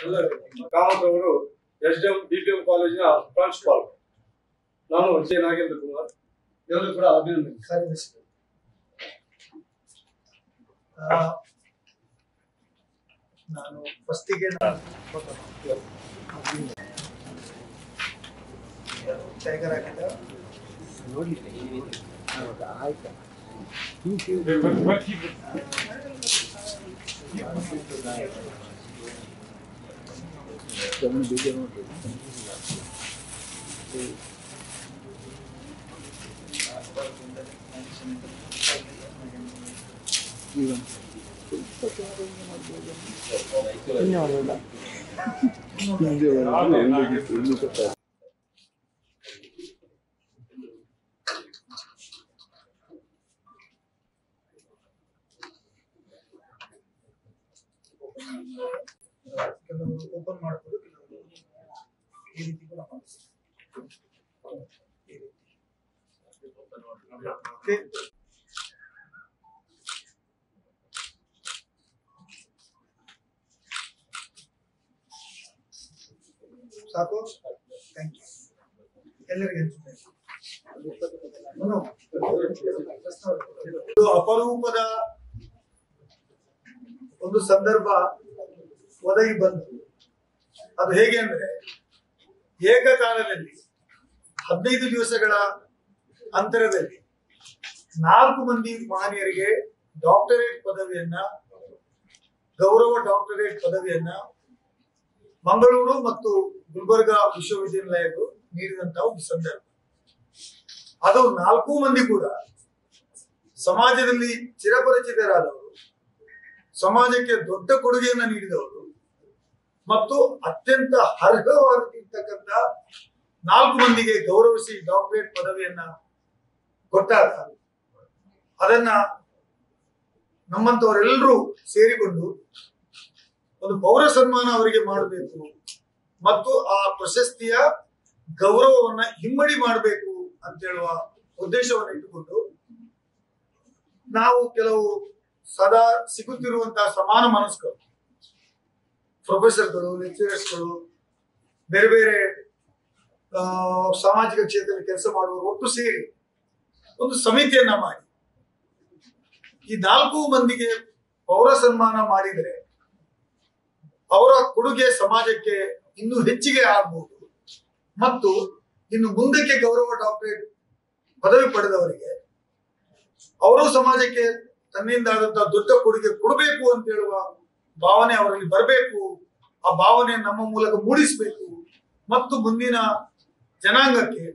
ಕಾಮತ್ ಅವರು S D M B P M ಕಾಲೇಜಿನ ಪ್ರಾಂಶುಪಾಲ್ ನಾನು ಜೆ ನಾಗೇಂದ್ರ ಕುಮಾರ್ ಎಲ್ಲರೂ ಕೂಡ ಅಭಿನಂದನೆ ಕಾರ್ಯದರ್ಶಿ ಆ, ನಾನು ಫಸ್ಟಿಗೆ ಟೈಗರ್ ಹಾಕಿದ ಕೆಲವರು ಓಪನ್ ಮಾಡ್ಬೋದು ಕೆಲವರು ಈ ರೀತಿ ಕೂಡ ಮಾಡ್ಬೋದು ಈ ರೀತಿ Okay. ಸಾಕು ಥ್ಯಾಂಕ್ ಯು ಎಲ್ಲರಿಗೆ ಹಂಚುತ್ತೇನೆ. No, no. ಇದು ಅಪರೂಪದ ಒಂದು ಸಂದರ್ಭ ಒದಗಿ ಬಂತು ಅದು ಹೇಗೆ ಅಂದ್ರೆ ಏಕಕಾಲದಲ್ಲಿ ಹದಿನೈದು ದಿವಸಗಳ ಅಂತರದಲ್ಲಿ ನಾಲ್ಕು ಮಂದಿ ಮಹನೀಯರಿಗೆ ಡಾಕ್ಟರೇಟ್ ಪದವಿಯನ್ನ ಗೌರವ ಡಾಕ್ಟರೇಟ್ ಪದವಿಯನ್ನ ಮಂಗಳೂರು ಮತ್ತು ಗುಲ್ಬರ್ಗಾ ವಿಶ್ವವಿದ್ಯಾನಿಲಯಗಳು ನೀಡಿದಂತಹ ಒಂದು ಸಂದರ್ಭ ಅದು ನಾಲ್ಕು ಮಂದಿ ಕೂಡ ಸಮಾಜದಲ್ಲಿ ಚಿರಪರಿಚಿತರಾದವರು ಸಮಾಜಕ್ಕೆ ದೊಡ್ಡ ಕೊಡುಗೆಯನ್ನ ನೀಡಿದವರು ಮತ್ತು ಅತ್ಯಂತ ಅರ್ಹವಾಗಿರ್ತಕ್ಕಂಥ ನಾಲ್ಕು ಮಂದಿಗೆ ಗೌರವಿಸಿ ಡಾಕ್ಟರೇಟ್ ಪದವಿಯನ್ನ ಕೊಟ್ಟಾಗ ಅದನ್ನ ನಮ್ಮಂತವರೆಲ್ಲರೂ ಸೇರಿಕೊಂಡು ಒಂದು ಪೌರ ಸನ್ಮಾನ ಅವರಿಗೆ ಮಾಡಬೇಕು ಮತ್ತು ಆ ಪ್ರಶಸ್ತಿಯ ಗೌರವವನ್ನ ಹಿಮ್ಮಡಿ ಮಾಡಬೇಕು ಅಂತ ಹೇಳುವ ಉದ್ದೇಶವನ್ನು ಇಟ್ಟುಕೊಂಡು ನಾವು ಕೆಲವು ಸದಾ ಸಿಗುತ್ತಿರುವಂತಹ ಸಮಾನ ಮನಸ್ಕರು ಪ್ರೊಫೆಸರ್ಗಳು ಲೆಕ್ಚರರ್ಸ್ಗಳು ಬೇರೆ ಬೇರೆ ಆ, ಸಾಮಾಜಿಕ ಕ್ಷೇತ್ರದಲ್ಲಿ ಕೆಲಸ ಮಾಡುವವರು ಒಟ್ಟು ಸೇರಿ ಒಂದು ಸಮಿತಿಯನ್ನ ಮಾಡಿ ಈ ನಾಲ್ಕು ಮಂದಿಗೆ ಪೌರ ಸನ್ಮಾನ ಮಾಡಿದರೆ ಅವರ ಕೊಡುಗೆ ಸಮಾಜಕ್ಕೆ ಇನ್ನೂ ಹೆಚ್ಚಿಗೆ ಆಗಬಹುದು ಮತ್ತು ಇನ್ನು ಮುಂದಕ್ಕೆ ಗೌರವ ಡಾಕ್ಟರೇಟ್ ಪದವಿ ಪಡೆದವರಿಗೆ ಅವರು ಸಮಾಜಕ್ಕೆ ತನ್ನಿಂದ ಆದಂತಹ ದೊಡ್ಡ ಕೊಡುಗೆ ಕೊಡಬೇಕು ಅಂತ ಹೇಳುವ ಭಾವನೆ ಅವರಲ್ಲಿ ಬರಬೇಕು ಆ ಭಾವನೆ ನಮ್ಮ ಮೂಲಕ ಮೂಡಿಸಬೇಕು ಮತ್ತು ಮುಂದಿನ ಜನಾಂಗಕ್ಕೆ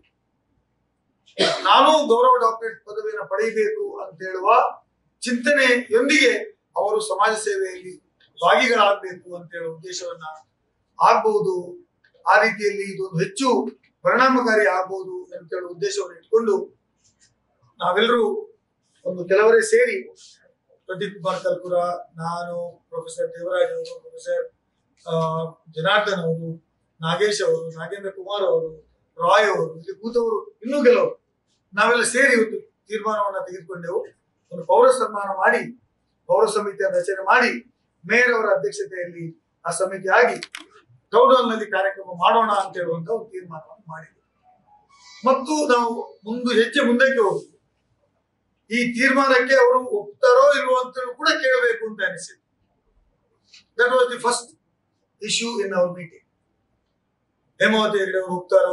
ನಾನು ಗೌರವ ಡಾಕ್ಟರೇಟ್ ಪದವಿಯನ್ನು ಪಡೆಯಬೇಕು ಅಂತ ಹೇಳುವ ಚಿಂತನೆಯೊಂದಿಗೆ ಅವರು ಸಮಾಜ ಸೇವೆಯಲ್ಲಿ ಭಾಗಿಗಳಾಗಬೇಕು ಅಂತ ಹೇಳುವ ಉದ್ದೇಶವನ್ನ ಆಗ್ಬಹುದು ಆ ರೀತಿಯಲ್ಲಿ ಇದೊಂದು ಹೆಚ್ಚು ಪರಿಣಾಮಕಾರಿ ಆಗ್ಬಹುದು ಅಂತ ಹೇಳುವ ಉದ್ದೇಶವನ್ನು ಇಟ್ಕೊಂಡು ನಾವೆಲ್ಲರೂ ಒಂದು ಕೆಲವರೇ ಸೇರಿ ಪ್ರದೀಪ್ ಕುಮಾರ್ ಕಲ್ಕುರ ನಾನು ಪ್ರೊಫೆಸರ್ ದೇವರಾಜ್ ಅವರು ಪ್ರೊಫೆಸರ್ ಆ, ಜನಾರ್ದನ್ ಅವರು ನಾಗೇಶ್ ಅವರು ನಾಗೇಂದ್ರ ಕುಮಾರ್ ಅವರು ರಾಯ್ ಅವರು ಇಲ್ಲಿ ಕೂತವರು ಇನ್ನೂ ಕೆಲವರು ನಾವೆಲ್ಲ ಸೇರಿ ಒಂದು ತೀರ್ಮಾನವನ್ನ ತೆಗೆದುಕೊಂಡೆವು ಒಂದು ಪೌರ ಸನ್ಮಾನ ಮಾಡಿ ಪೌರ ಸಮಿತಿಯ ರಚನೆ ಮಾಡಿ ಮೇಯರ್ ಅವರ ಅಧ್ಯಕ್ಷತೆಯಲ್ಲಿ ಆ ಸಮಿತಿ ಆಗಿ ಟೌನ್ ಹಾಲ್ ನಲ್ಲಿ ಕಾರ್ಯಕ್ರಮ ಮಾಡೋಣ ಅಂತ ಹೇಳುವಂತ ಒಂದು ತೀರ್ಮಾನವನ್ನು ಮಾಡಿದ್ವಿ ಮತ್ತು ನಾವು ಮುಂದೆ ಹೆಜ್ಜೆ ಮುಂದಕ್ಕೆ ಹೋಗ್ತೀವಿ ಈ ತೀರ್ಮಾನಕ್ಕೆ ಅವರು ಒಪ್ತಾರೋ ಇಲ್ವೋ ಅಂತ ಕೂಡ ಕೇಳಬೇಕು ಅಂತ ಅನಿಸಿತು that was the first issue in our meeting Hemavathi Hegde ಅವರು ಒಪ್ತಾರೋ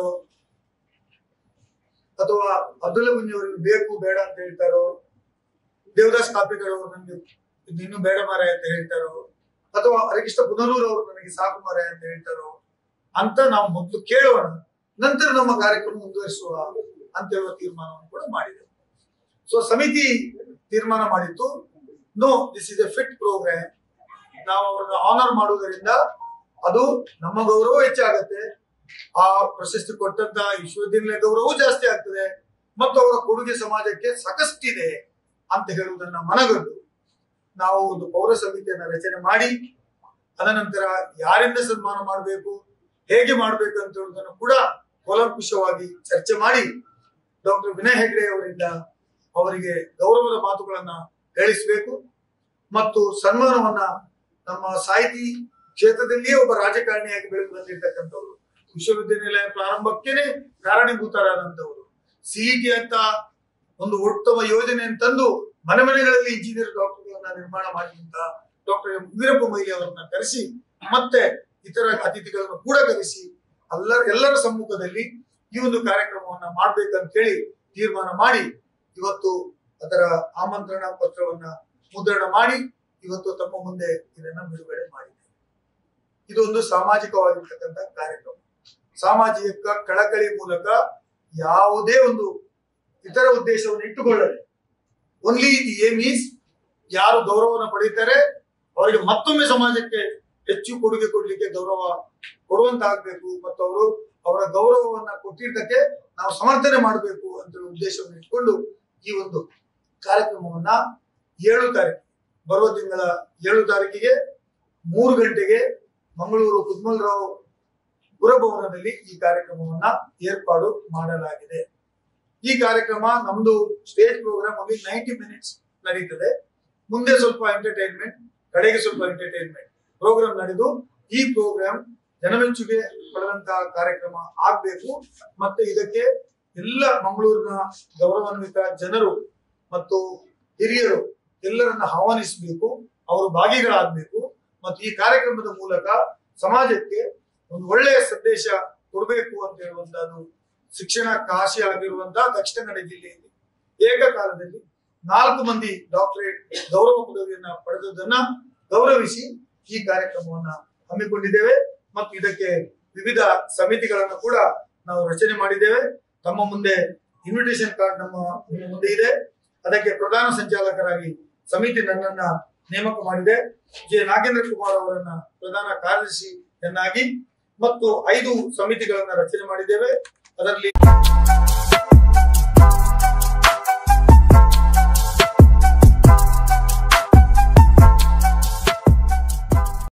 ಅಥವಾ ಅಬ್ದುಲ್ಲ ಗುಂಜಿ ಅವರಿಗೆ ಬೇಕು ಬೇಡ ಅಂತ ಹೇಳ್ತಾರೋ ದೇವದಾಸ್ ಕಾಪಿಕರ್ ಅವರು ನನಗೆ ಇದು ಇನ್ನೂ ಬೇಡ ಮಾರಾಯ ಅಂತ ಹೇಳ್ತಾರೋ ಅಥವಾ ಹರಿಕೃಷ್ಣ ಪುನರೂರ್ ಅವರು ನನಗೆ ಸಾಕು ಮಾರಾಯ ಅಂತ ಹೇಳ್ತಾರೋ ಅಂತ ನಾವು ಮೊದಲು ಕೇಳೋಣ ನಂತರ ನಮ್ಮ ಕಾರ್ಯಕ್ರಮ ಮುಂದುವರಿಸುವ ಅಂತ ಹೇಳುವ ತೀರ್ಮಾನವನ್ನು ಕೂಡ ಮಾಡಿದೆವು ಸೊ ಸಮಿತಿ ತೀರ್ಮಾನ ಮಾಡಿತ್ತು no this is a fit program ನಾವು ಅವ್ರನ್ನ ಆನರ್ ಮಾಡುವುದರಿಂದ ಅದು ನಮ್ಮ ಗೌರವ ಹೆಚ್ಚಾಗತ್ತೆ ಆ ಪ್ರಶಸ್ತಿ ಕೊಟ್ಟಂತ ವಿಶ್ವವಿದ್ಯಾನಿಲಯ ಗೌರವವೂ ಜಾಸ್ತಿ ಆಗ್ತದೆ ಮತ್ತು ಅವರ ಕೊಡುಗೆ ಸಮಾಜಕ್ಕೆ ಸಾಕಷ್ಟಿದೆ ಅಂತ ಹೇಳುವುದನ್ನ ಮನಗಂಡು ನಾವು ಒಂದು ಪೌರ ಸಮಿತಿಯನ್ನ ರಚನೆ ಮಾಡಿ ಅದನಂತರ ಯಾರಿಂದ ಸನ್ಮಾನ ಮಾಡಬೇಕು ಹೇಗೆ ಮಾಡಬೇಕು ಅಂತ ಹೇಳುವುದನ್ನು ಕೂಡ ಕೂಲಂಕುಷವಾಗಿ ಚರ್ಚೆ ಮಾಡಿ ಡಾಕ್ಟರ್ ವಿನಯ್ ಹೆಗ್ಡೆ ಅವರಿಂದ ಅವರಿಗೆ ಗೌರವದ ಮಾತುಗಳನ್ನ ಹೇಳಿಸಬೇಕು ಮತ್ತು ಸನ್ಮಾನವನ್ನ ನಮ್ಮ ಸಾಹಿತಿ ಕ್ಷೇತ್ರದಲ್ಲಿಯೇ ಒಬ್ಬ ರಾಜಕಾರಣಿಯಾಗಿ ಬೆಳೆದು ಬಂದಿರ್ತಕ್ಕಂಥವ್ರು ವಿಶ್ವವಿದ್ಯಾನಿಲಯ ಪ್ರಾರಂಭಕ್ಕೇನೆ ಕಾರಣೀಭೂತರಾದಂಥವ್ರು ಸಿಇಟಿ ಅಂತ ಒಂದು ಉತ್ತಮ ಯೋಜನೆ ತಂದು ಮನೆ ಮನೆಗಳಲ್ಲಿ ಇಂಜಿನಿಯರ್ ಡಾಕ್ಟರ್ಗಳನ್ನ ನಿರ್ಮಾಣ ಮಾಡಿದಂತ ಡಾಕ್ಟರ್ ಎಂ ವೀರಪ್ಪ ಮೊಯ್ಲಿ ಅವರನ್ನ ಕರೆಸಿ ಮತ್ತೆ ಇತರ ಅತಿಥಿಗಳನ್ನು ಕೂಡ ಕರೆಸಿ ಎಲ್ಲರ ಎಲ್ಲರ ಸಮ್ಮುಖದಲ್ಲಿ ಈ ಒಂದು ಕಾರ್ಯಕ್ರಮವನ್ನ ಮಾಡ್ಬೇಕಂತ ಹೇಳಿ ತೀರ್ಮಾನ ಮಾಡಿ ಇವತ್ತು ಅದರ ಆಮಂತ್ರಣ ಪತ್ರವನ್ನ ಮುದ್ರಣ ಮಾಡಿ ಇವತ್ತು ತಮ್ಮ ಮುಂದೆ ಇದನ್ನ ಬಿಡುಗಡೆ ಮಾಡಿದೆ ಇದು ಒಂದು ಸಾಮಾಜಿಕವಾಗಿರ್ತಕ್ಕಂಥ ಕಾರ್ಯಕ್ರಮ ಸಾಮಾಜಿಕ ಕಳಕಳಿ ಮೂಲಕ ಯಾವುದೇ ಒಂದು ಇತರ ಉದ್ದೇಶವನ್ನು ಇಟ್ಟುಕೊಳ್ಳದೆ ಓನ್ಲಿ ದಿ ಏಮ್ ಈಸ್ ಯಾರು ಗೌರವವನ್ನು ಪಡೆಯುತ್ತಾರೆ ಅವರಿಗೆ ಮತ್ತೊಮ್ಮೆ ಸಮಾಜಕ್ಕೆ ಹೆಚ್ಚು ಕೊಡುಗೆ ಕೊಡ್ಲಿಕ್ಕೆ ಗೌರವ ಕೊಡುವಂತಾಗಬೇಕು ಮತ್ತು ಅವರು ಅವರ ಗೌರವವನ್ನ ಕೊಟ್ಟಿದ್ದಕ್ಕೆ ನಾವು ಸಮರ್ಥನೆ ಮಾಡಬೇಕು ಅಂತ ಹೇಳಿ ಉದ್ದೇಶವನ್ನು ಇಟ್ಕೊಂಡು ಈ ಒಂದು ಕಾರ್ಯಕ್ರಮವನ್ನ ಏಳು ತಾರೀಕು ಬರುವ ತಿಂಗಳ ಏಳು ತಾರೀಕಿಗೆ ಮೂರು ಗಂಟೆಗೆ ಮಂಗಳೂರು ಕುದ್ಮಲ್ರಾವ್ ಪುರಭವನದಲ್ಲಿ ಈ ಕಾರ್ಯಕ್ರಮವನ್ನ ಏರ್ಪಾಡು ಮಾಡಲಾಗಿದೆ ಈ ಕಾರ್ಯಕ್ರಮ ನಮ್ದು ಸ್ಟೇಜ್ ಪ್ರೋಗ್ರಾಮ್ ಅಲ್ಲಿ ನೈಂಟಿ ಮಿನಿಟ್ಸ್ ನಡೀತದೆ ಮುಂದೆ ಸ್ವಲ್ಪ ಎಂಟರ್ಟೈನ್ಮೆಂಟ್ ಕಡೆಗೆ ಸ್ವಲ್ಪ ಎಂಟರ್ಟೈನ್ಮೆಂಟ್ ಪ್ರೋಗ್ರಾಮ್ ನಡೆದು ಈ ಪ್ರೋಗ್ರಾಮ್ ಜನಮೆಚ್ಚುಗೆ ಪಡೆದಂತಹ ಕಾರ್ಯಕ್ರಮ ಆಗ್ಬೇಕು ಮತ್ತೆ ಇದಕ್ಕೆ ಎಲ್ಲ ಮಂಗಳೂರಿನ ಗೌರವಾನ್ವಿತ ಜನರು ಮತ್ತು ಹಿರಿಯರು ಎಲ್ಲರನ್ನ ಆಹ್ವಾನಿಸಬೇಕು ಅವರು ಭಾಗಿಗಳಾಗಬೇಕು ಮತ್ತು ಈ ಕಾರ್ಯಕ್ರಮದ ಮೂಲಕ ಸಮಾಜಕ್ಕೆ ಒಂದು ಒಳ್ಳೆಯ ಸಂದೇಶ ಕೊಡಬೇಕು ಅಂತ ಹೇಳುವಂತಹದ್ದು ಶಿಕ್ಷಣ ಕಾಶಿ ಆಗಿರುವಂತಹ ದಕ್ಷಿಣ ಕನ್ನಡ ಜಿಲ್ಲೆಯಲ್ಲಿ ಏಕಕಾಲದಲ್ಲಿ ನಾಲ್ಕು ಮಂದಿ ಡಾಕ್ಟರೇಟ್ ಗೌರವ ಪದವಿಯನ್ನ ಪಡೆದುದನ್ನ ಗೌರವಿಸಿ ಈ ಕಾರ್ಯಕ್ರಮವನ್ನ ಹಮ್ಮಿಕೊಂಡಿದ್ದೇವೆ ಮತ್ತು ಇದಕ್ಕೆ ವಿವಿಧ ಸಮಿತಿಗಳನ್ನು ಕೂಡ ನಾವು ರಚನೆ ಮಾಡಿದ್ದೇವೆ ತಮ್ಮ ಮುಂದೆ ಇನ್ವಿಟೇಷನ್ ಕಾರ್ಡ್ ನಮ್ಮ ನಿಮ್ಮ ಮುಂದೆ ಇದೆ ಅದಕ್ಕೆ ಪ್ರಧಾನ ಸಂಚಾಲಕರಾಗಿ ಸಮಿತಿ ನನ್ನನ್ನ ನೇಮಕ ಮಾಡಿದೆ ಜೆ ನಾಗೇಂದ್ರ ಕುಮಾರ್ ಅವರನ್ನ ಪ್ರಧಾನ ಕಾರ್ಯದರ್ಶಿಯನ್ನಾಗಿ ಮತ್ತು ಐದು ಸಮಿತಿಗಳನ್ನ ರಚನೆ ಮಾಡಿದ್ದೇವೆ ಅದರಲ್ಲಿ